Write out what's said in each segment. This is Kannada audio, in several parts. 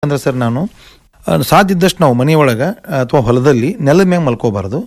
ಅಂದ್ರೆ ಸರ್ ನಾನು ಆ, ಸಾಧ್ಯ ಇದ್ದಷ್ಟು ನಾವು ಮನೆಯೊಳಗೆ ಅಥವಾ ಹೊಲದಲ್ಲಿ ನೆಲದ ಮ್ಯಾಗ ಮಲ್ಕೋಬಾರ್ದು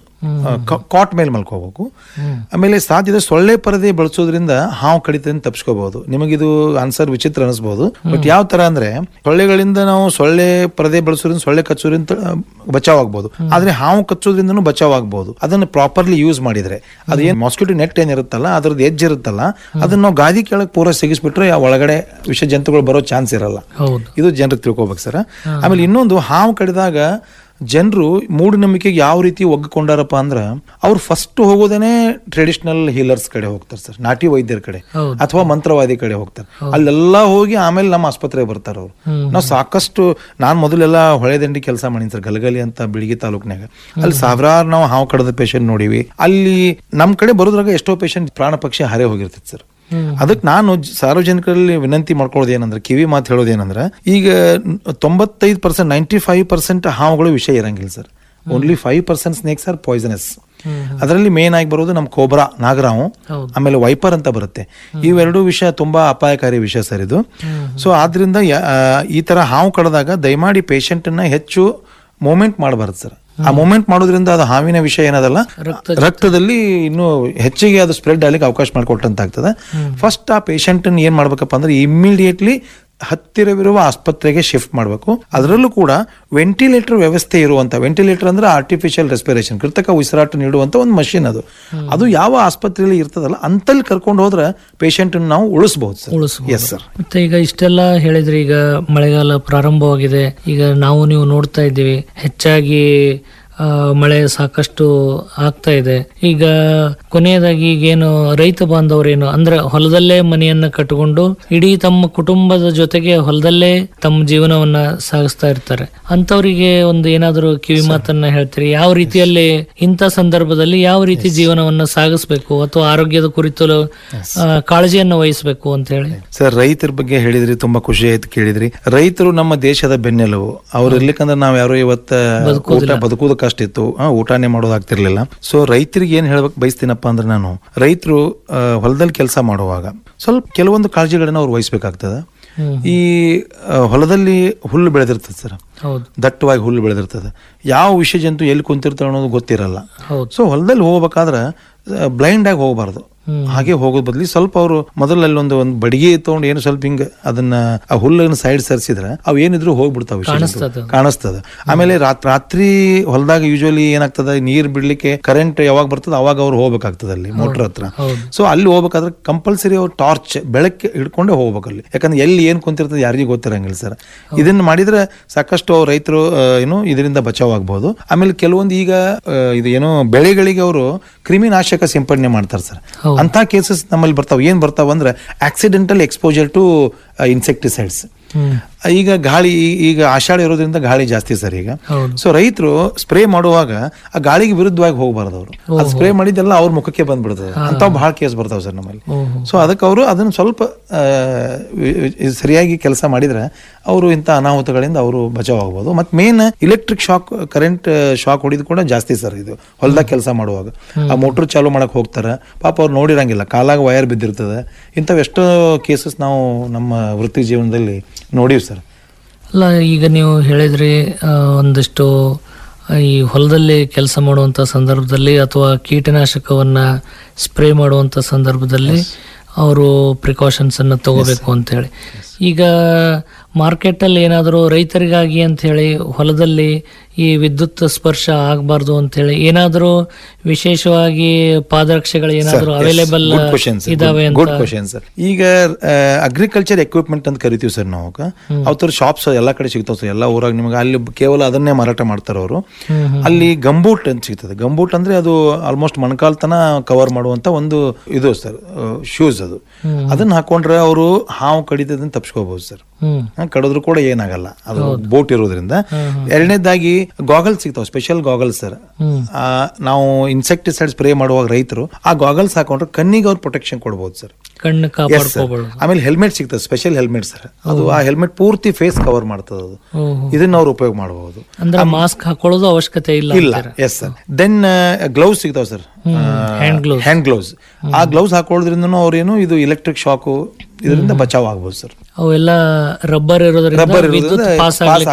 ಕಾಟ್ ಮೇಲೆ ಮಲ್ಕೋಬೇಕು ಆಮೇಲೆ ಸಾಧ್ಯ ಇದ್ದಷ್ಟು ಸೊಳ್ಳೆ ಪರದೆ ಬಳಸೋದ್ರಿಂದ ಹಾವು ಕಡಿತದಿಂದ ತಪ್ಪಿಸ್ಕೋಬಹುದು ನಿಮಗಿದು ಆನ್ಸರ್ ವಿಚಿತ್ರ ಅನಿಸ್ಬೋದು ಬಟ್ ಯಾವ ತರ ಅಂದ್ರೆ ಸೊಳ್ಳೆಗಳಿಂದ ನಾವು ಸೊಳ್ಳೆ ಪರದೆ ಬಳಸೋದ್ರಿಂದ ಸೊಳ್ಳೆ ಕಚ್ಚೋದ್ರಿಂದ ಆ, ಬಚಾವ್ ಆಗ್ಬೋದು ಆದ್ರೆ ಹಾವು ಕಚ್ಚೋದ್ರಿಂದನೂ ಬಚಾವ್ ಆಗ್ಬೋದು ಅದನ್ನ ಪ್ರಾಪರ್ಲಿ ಯೂಸ್ ಮಾಡಿದ್ರೆ ಅದೇನ್ ಮಾಸ್ಕಿಟೋ ನೆಟ್ ಏನಿರುತ್ತಲ್ಲ ಅದ್ರದ್ದು ಎಜ್ ಇರುತ್ತಲ್ಲ ಅದನ್ನ ನಾವು ಗಾದಿ ಕೆಳಗೆ ಪೂರ ಸಿಗಿಸ್ಬಿಟ್ರೆ ಆ ಒಳಗಡೆ ವಿಷ ಜಂತುಗಳು ಬರೋ ಚಾನ್ಸ್ ಇರಲ್ಲ ಹೌದು ಇದು ಜನರಿಗೆ ತಿಳ್ಕೊಬೇಕು ಸರ್ ಆಮೇಲೆ ಇನ್ನೊಂದು ಹಾವು ಕಡಿದಾಗ ಜನರು ಮೂಢನಂಬಿಕೆಗೆ ಯಾವ ರೀತಿ ಒಗ್ಗಿಕೊಂಡಾರಪ್ಪ ಅಂದ್ರೆ ಅವ್ರು ಫಸ್ಟ್ ಹೋಗೋದೇನೆ ಟ್ರೆಡಿಷನಲ್ ಹೀಲರ್ಸ್ ಕಡೆ ಹೋಗ್ತಾರೆ ಸರ್ ನಾಟಿ ವೈದ್ಯರ ಕಡೆ ಹೌದು. ಅಥವಾ ಮಂತ್ರವಾದಿ ಕಡೆ ಹೋಗ್ತಾರೆ ಅಲ್ಲೆಲ್ಲ ಹೋಗಿ ಆಮೇಲೆ ನಮ್ಮ ಆಸ್ಪತ್ರೆಗೆ ಬರ್ತಾರೆ ಅವ್ರು ನಾವು ಸಾಕಷ್ಟು ನಾನು ಮೊದಲೆಲ್ಲ ಹೊಳೆದಂಡಿ ಕೆಲಸ ಮಾಡೀನಿ ಸರ್ ಗಲಗಲಿ ಅಂತ ಬಿಳಿಗಿ ತಾಲೂಕ್ನಾಗ ಅಲ್ಲಿ ಸಾವಿರಾರು ನಾವು ಹಾವು ಕಡದ ಪೇಷಂಟ್ ನೋಡಿವಿ ಅಲ್ಲಿ ನಮ್ಮ ಕಡೆ ಬರೋದ್ರಾಗ ಎಷ್ಟೋ ಪೇಷಂಟ್ ಪ್ರಾಣ ಪಕ್ಷಿ ಹಾರೇ ಹೋಗಿರ್ತೈತೆ ಸರ್ ಅದಕ್ಕೆ ನಾನು ಜ- ಸಾರ್ವಜನಿಕರಲ್ಲಿ ವಿನಂತಿ ಮಾಡ್ಕೊಳ್ಳೋದು ಏನಂದ್ರೆ ಕಿವಿ ಮಾತು ಹೇಳೋದು ಏನಂದ್ರೆ ಈಗ ತೊಂಬತ್ತೈದು ಪರ್ಸೆಂಟ್ ನೈಂಟಿ ಫೈವ್ ಪರ್ಸೆಂಟ್ ಹಾವುಗಳು ವಿಷಯ ಇರಂಗಿಲ್ಲ sir only five percent snakes are poisonous ಅದರಲ್ಲಿ ಮೇನ್ ಆಗಿ ಬರೋದು ನಮ್ಮ ಕೋಬ್ರಾ ನಾಗರಾವು ಹೌದು. ಆಮೇಲೆ ವೈಪರ್ ಅಂತ ಬರುತ್ತೆ ಇವೆರಡು ವಿಷಯ ತುಂಬಾ ಅಪಾಯಕಾರಿ ವಿಷಯ ಸರ್ ಇದು ಸೊ ಆದ್ರಿಂದ ಯ- ಆ, ಈ ತರ ಹಾವು ಕಡದಾಗ ದಯಮಾಡಿ patient ಅನ್ನ ಹೆಚ್ಚು ಮೂಮೆಂಟ್ ಮಾಡಬಾರ್ದು ಸರ್ ಆ ಮೂಮೆಂಟ್ ಮಾಡೋದ್ರಿಂದ ಅದು ಹಾವಿನ ವಿಷಯ ಏನದಲ್ಲ ರಕ್ತ ರಕ್ತದಲ್ಲಿ ಇನ್ನು ಹೆಚ್ಚಿಗೆ ಅದು ಸ್ಪ್ರೆಡ್ ಆಗ್ಲಿಕ್ಕೆ ಅವಕಾಶ ಮಾಡಿಕೊಟ್ಟಂತ ಆಗ್ತದೆ ಫಸ್ಟ್ ಆ ಪೇಷಂಟ್ ಏನ್ ಮಾಡ್ಬೇಕಪ್ಪ ಅಂದ್ರೆ ಇಮ್ಮಿಡಿಯೇಟ್ಲಿ ಹತ್ತಿರವಿರುವ ಆಸ್ಪತ್ರೆಗೆ ಶಿಫ್ಟ್ ಮಾಡಬೇಕು ಅದರಲ್ಲೂ ಕೂಡ ವೆಂಟಿಲೇಟರ್ ವ್ಯವಸ್ಥೆ ಇರುವಂತ ವೆಂಟಿಲೇಟರ್ ಅಂದ್ರೆ ಆರ್ಟಿಫಿಷಿಯಲ್ ರೆಸ್ಪಿರೇಷನ್ ಕೃತಕ ಉಸಿರಾಟ ನೀಡುವಂತ ಒಂದು ಮಷಿನ್ ಅದು ಅದು ಯಾವ ಆಸ್ಪತ್ರೆಯಲ್ಲಿ ಇರ್ತದಲ್ಲ ಅಂತಲ್ಲಿ ಕರ್ಕೊಂಡು ಹೋದ್ರೆ ಪೇಷಂಟ್ ನಾವು ಉಳಿಸಬಹುದು ಸರ್ ಉಳಿಸ್ಬೋದು. ಎಸ್ ಸರ್ ಮತ್ತೆ ಈಗ ಇಷ್ಟೆಲ್ಲ ಹೇಳಿದ್ರಿ ಈಗ ಮಳೆಗಾಲ ಪ್ರಾರಂಭವಾಗಿದೆ ಈಗ ನಾವು ನೀವು ನೋಡ್ತಾ ಇದ್ದೀವಿ ಹೆಚ್ಚಾಗಿ ಆ, ಮಳೆ ಸಾಕಷ್ಟು ಆಗ್ತಾ ಇದೆ ಈಗ ಕೊನೆಯದಾಗಿ ಈಗೇನು ರೈತ ಬಾಂಧವರೇನು ಅಂದ್ರೆ ಹೊಲದಲ್ಲೇ ಮನೆಯನ್ನ ಕಟ್ಟಿಕೊಂಡು ಇಡೀ ತಮ್ಮ ಕುಟುಂಬದ ಜೊತೆಗೆ ಹೊಲದಲ್ಲೇ ತಮ್ಮ ಜೀವನವನ್ನ ಸಾಗಿಸ್ತಾ ಇರ್ತಾರೆ ಅಂತವರಿಗೆ ಒಂದು ಏನಾದರೂ ಕಿವಿ ಮಾತನ್ನ ಹೇಳ್ತೀರಿ ಯಾವ ರೀತಿಯಲ್ಲಿ ಇಂಥ ಸಂದರ್ಭದಲ್ಲಿ ಯಾವ ರೀತಿ ಜೀವನವನ್ನ ಸಾಗಿಸ್ಬೇಕು ಅಥವಾ ಆರೋಗ್ಯದ ಕುರಿತು ಆ, ಕಾಳಜಿಯನ್ನು ವಹಿಸಬೇಕು ಅಂತ ಹೇಳಿ ಸರ್ ರೈತರ ಬಗ್ಗೆ ಹೇಳಿದ್ರಿ ತುಂಬಾ ಖುಷಿ ಆಯ್ತು ಕೇಳಿದ್ರಿ ರೈತರು ನಮ್ಮ ದೇಶದ ಬೆನ್ನೆಲುಬು ಅವ್ರು ಇರ್ಲಿಕ್ಕಂದ್ರೆ ನಾವ್ ಯಾರು ಇವತ್ತ ಊಟ ಬದುಕುವುದು ಕಷ್ಟ ಇತ್ತು ಆ, ಊಟನೇ ಮಾಡೋದಾಗ್ತಿರ್ಲಿಲ್ಲ ಸೊ ರೈತರಿಗೆ ಏನ್ ಹೇಳ್ಬೇಕು ಬಯಸ್ತೀನಪ್ಪ ಅಂದ್ರೆ ನಾನು ರೈತರು ಹೊಲದಲ್ಲಿ ಕೆಲಸ ಮಾಡುವಾಗ ಸ್ವಲ್ಪ ಕೆಲವೊಂದು ಕಾಳಜಿಗಳನ್ನ ಅವ್ರು ವಹಿಸ್ಬೇಕಾಗ್ತದೆ ಹ್ಮ್. ಈ ಆ, ಹೊಲದಲ್ಲಿ ಹುಲ್ಲು ಬೆಳೆದಿರ್ತದೆ ಸರ್ ಹೌದು ದಟ್ಟವಾಗಿ ಹುಲ್ಲು ಬೆಳೆದಿರ್ತದೆ ಯಾವ ವಿಷ ಜಂತು ಎಲ್ಲಿ ಕುಂತಿರ್ತಾವೆ ಅನ್ನೋದು ಗೊತ್ತಿರಲ್ಲ ಹೌದು ಸೊ ಹೊಲದಲ್ಲಿ ಹೋಗ್ಬೇಕಾದ್ರೆ ಬ್ಲೈಂಡ್ ಆಗಿ ಹೋಗಬಾರ್ದು ಹಾಗೆ ಹೋಗೋದ್ ಬದ್ಲಿ ಸ್ವಲ್ಪ ಅವರು ಮೊದಲಲ್ಲಿ ಒಂದು ಒಂದು ಬಡಿಗೆ ತಗೊಂಡು ಏನು ಸ್ವಲ್ಪ ಹಿಂಗ ಅದನ್ನ ಆ ಹುಲ್ಲನ್ನ ಸೈಡ್ ಸರಿಸಿದ್ರೆ ಅವು ಏನಿದ್ರು ಹೋಗ್ಬಿಡ್ತಾವ ಕಾಣಿಸ್ತದೆ. ಕಾಣಿಸ್ತದ ಆಮೇಲೆ ರಾತ್ ರಾತ್ರಿ ಹೊಲದಾಗ ಯೂಶುವಲಿ ಏನಾಗ್ತದ ನೀರ್ ಬಿಡ್ಲಿಕ್ಕೆ ಕರೆಂಟ್ ಯಾವಾಗ ಬರ್ತದ ಅವಾಗ ಅವ್ರು ಹೋಗ್ಬೇಕಾಗ್ತದೆ ಅಲ್ಲಿ ಮೋಟರ್ ಹತ್ರ ಹೌದು ಸೊ ಅಲ್ಲಿ ಹೋಗ್ಬೇಕಾದ್ರೆ ಕಂಪಲ್ಸರಿ ಅವ್ರು ಟಾರ್ಚ್ ಬೆಳಗ್ಗೆ ಹಿಡ್ಕೊಂಡೇ ಹೋಗ್ಬೇಕು ಅಲ್ಲಿ ಯಾಕಂದ್ರೆ ಎಲ್ಲಿ ಏನ್ ಕುಂತಿರ್ತದೆ ಯಾರಿಗೂ ಗೊತ್ತಿರಂಗಿಲ್ಲ ಸರ್ ಇದನ್ನ ಮಾಡಿದ್ರೆ ಸಾಕಷ್ಟು ಅವ್ರು ರೈತರು ಆ, ಏನು ಇದರಿಂದ ಬಚಾವ್ ಆಗ್ಬೋದು ಆಮೇಲೆ ಕೆಲವೊಂದು ಈಗ ಆ, ಇದು ಏನೋ ಬೆಳೆಗಳಿಗೆ ಅವರು ಕ್ರಿಮಿನಾಶಕ ಸಿಂಪಡಣೆ ಮಾಡ್ತಾರೆ ಸರ್ ಹೌದು. ಅಂತ ಕೇಸಸ್ ನಮ್ಮಲ್ಲಿ ಬರ್ತಾವ ಏನ್ ಬರ್ತಾವ ಅಂದ್ರೆ accidental exposure to insecticides hmm ಈಗ ಗಾಳಿ ಈ- ಈಗ ಆಷಾಢ ಇರೋದ್ರಿಂದ ಗಾಳಿ ಜಾಸ್ತಿ ಸರ್ ಈಗ ಹೌದು ಸೊ ರೈತರು ಸ್ಪ್ರೇ ಮಾಡುವಾಗ ಆ ಗಾಳಿಗೆ ವಿರುದ್ಧವಾಗಿ ಹೋಗಬಾರ್ದು ಅವರು ಅದು ಸ್ಪ್ರೇ ಮಾಡಿದ್ದೆಲ್ಲ ಅವ್ರ ಮುಖಕ್ಕೆ ಬಂದ್ಬಿಡ್ತದೆ ಅಂತ ಬಹಳ ಕೇಸ್ ಬರ್ತಾವ ಸರ್ ನಮ್ಮಲ್ಲಿ ಓಹೋ ಸೊ ಅದಕ್ಕೆ ಅವರು ಅದನ್ನು ಸ್ವಲ್ಪ ಆ, ವಿ- ವಿ- ಸರಿಯಾಗಿ ಕೆಲಸ ಮಾಡಿದ್ರೆ ಅವರು ಇಂಥ ಅನಾಹುತಗಳಿಂದ ಅವರು ಬಚಾವ್ ಆಗ್ಬೋದು ಮತ್ತು main electric shock current shock ಹೊಡಿದು ಕೂಡ ಜಾಸ್ತಿ ಸರ್ ಇದು ಹೊಲದಾಗ ಕೆಲಸ ಮಾಡುವಾಗ ಆ ಮೋಟ್ರ್ ಚಾಲೂ ಮಾಡಕ್ ಹೋಗ್ತಾರೆ ಪಾಪ ಅವ್ರು ನೋಡಿರಂಗಿಲ್ಲ ಕಾಲಾಗ ವಯರ್ ಬಿದ್ದಿರ್ತದೆ ಇಂಥವು ಎಷ್ಟೋ ಕೇಸಸ್ ನಾವು ನಮ್ಮ ವೃತ್ತಿ ಜೀವನದಲ್ಲಿ ನೋಡೀವಿ ಸರ್ ಅಲ್ಲ ಈಗ ನೀವು ಹೇಳಿದ್ರಿ ಆ, ಒಂದಿಷ್ಟು ಆ, ಈ ಹೊಲದಲ್ಲಿ ಕೆಲಸ ಮಾಡುವಂತ ಸಂದರ್ಭದಲ್ಲಿ ಅಥವಾ ಕೀಟನಾಶಕವನ್ನ ಸ್ಪ್ರೇ ಮಾಡುವಂತ ಸಂದರ್ಭದಲ್ಲಿ ಅವರು ಪ್ರಿಕಾಷನ್ಸ್ ಅನ್ನ ತಗೋಬೇಕು ಅಂತ ಹೇಳಿ ಈಗ ಮಾರ್ಕೆಟ್ ಅಲ್ಲಿ ಏನಾದರೂ ರೈತರಿಗಾಗಿ ಅಂತ ಹೇಳಿ ಹೊಲದಲ್ಲಿ ಈ ವಿದ್ಯುತ್ ಸ್ಪರ್ಶ ಆಗಬಾರ್ದು ಅಂತ ಹೇಳಿ ಏನಾದರೂ ವಿಶೇಷವಾಗಿ ಪಾದರಕ್ಷೆಗಳು ಏನಾದರೂ ಅವೈಲೇಬಲ್ ಗುಡ್ ಕ್ವಶನ್ ಇದಾವೆ ಅಂತ ಗುಡ್ ಕ್ವಶನ್ ಸರ್ ಈಗ ಅಗ್ರಿಕಲ್ಚರ್ ಎಕ್ವಿಪ್ಮೆಂಟ್ ಅಂತ ಕರಿತೀವಿ ಸರ್ ನಾವು ಅವ್ರ ಶಾಪ್ಸ್ ಎಲ್ಲ ಕಡೆ ಸಿಗ್ತಾವ ಸರ್ ಎಲ್ಲ ಊರಾಗ ನಿಮಗೆ ಅಲ್ಲಿ ಕೇವಲ ಅದನ್ನೇ ಮಾರಾಟ ಮಾಡ್ತಾರೆ ಅವರು ಹ್ಮ್ ಹ್ಮ್. ಅಲ್ಲಿ ಗಂಬೂಟ್ ಅಂತ ಸಿಗ್ತದೆ ಗಂಬೂಟ್ ಅಂದ್ರೆ ಅದು ಆಲ್ಮೋಸ್ಟ್ ಮೊಣಕಾಲ್ ತನ ಕವರ್ ಮಾಡುವಂತ ಒಂದು ಇದು ಸರ್ ಶೂಸ್ ಅದು ಅದನ್ನ ಹಾಕೊಂಡ್ರೆ ಅವರು ಹಾವು ಕಡಿತದಿಂದ ತಪ್ಪಿಸ್ಕೋಬಹುದು ಸರ್ ಹ್ಮ್ ಹ, ಕಡಿದ್ರು ಕೂಡ ಏನಾಗಲ್ಲ ಅದು ಬೋಟ್ ಇರೋದ್ರಿಂದ ಎರಡನೇದಾಗಿ ಗಾಗಲ್ಸ್ ಸಿಗ್ತಾವ ಸ್ಪೆಷಲ್ ಗಾಗಲ್ಸ್ ಸರ್ ಹ್ಮ್ ನಾವು ಇನ್ಸೆಕ್ಟಿಸೈಡ್ ಸ್ಪ್ರೇ ಮಾಡುವಾಗ ರೈತರು ಆ ಗಾಗಲ್ಸ್ ಹಾಕೊಂಡ್ರೆ ಕಣ್ಣಿಗೆ ಅವ್ರು ಪ್ರೊಟೆಕ್ಷನ್ ಕೊಡ್ಬೋದು ಸರ್ ಕಣ್ಣು ಕಾಪಾಡ್ಕೋಬಾರ್ದು ಆಮೇಲೆ ಹೆಲ್ಮೆಟ್ ಸಿಗ್ತದೆ ಸ್ಪೆಷಲ್ ಹೆಲ್ಮೆಟ್ ಸರ್ ಅದು ಆ ಹೆಲ್ಮೆಟ್ ಪೂರ್ತಿ ಫೇಸ್ ಕವರ್ ಮಾಡ್ತದೆ ಅದು ಓಹೋ. ಇದನ್ನ ಅವ್ರು ಉಪಯೋಗ ಮಾಡಬಹುದು ಅಂದ್ರೆ ಮಾಸ್ಕ್ ಹಾಕೊಳ್ಳೋದು ಅವಶ್ಯಕತೆ ಇಲ್ಲ ಇಲ್ಲ ಎಸ್ ಸರ್ ದೆನ್ ಗ್ಲೌಸ್ ಸಿಗ್ತಾವ sir hand gloves. Hand gloves ಆ ಗ್ಲೌಸ್ ಹಾಕೊಳ್ಳೋದ್ರಿಂದ ಅವ್ರೇನು ಇದು ಎಲೆಕ್ಟ್ರಿಕ್ ಶಾಕು ಇದರಿಂದ ಬಚಾವ್ ಆಗ್ಬೋದು ಸರ್ ಅವೆಲ್ಲ ರಬ್ಬರ್ ಇರೋದ್ರಿಂದ ರಬ್ಬರ್ ವಿದ್ಯುತ್ ಇರೋದ್ರಿಂದ ಪಾಸ್ pass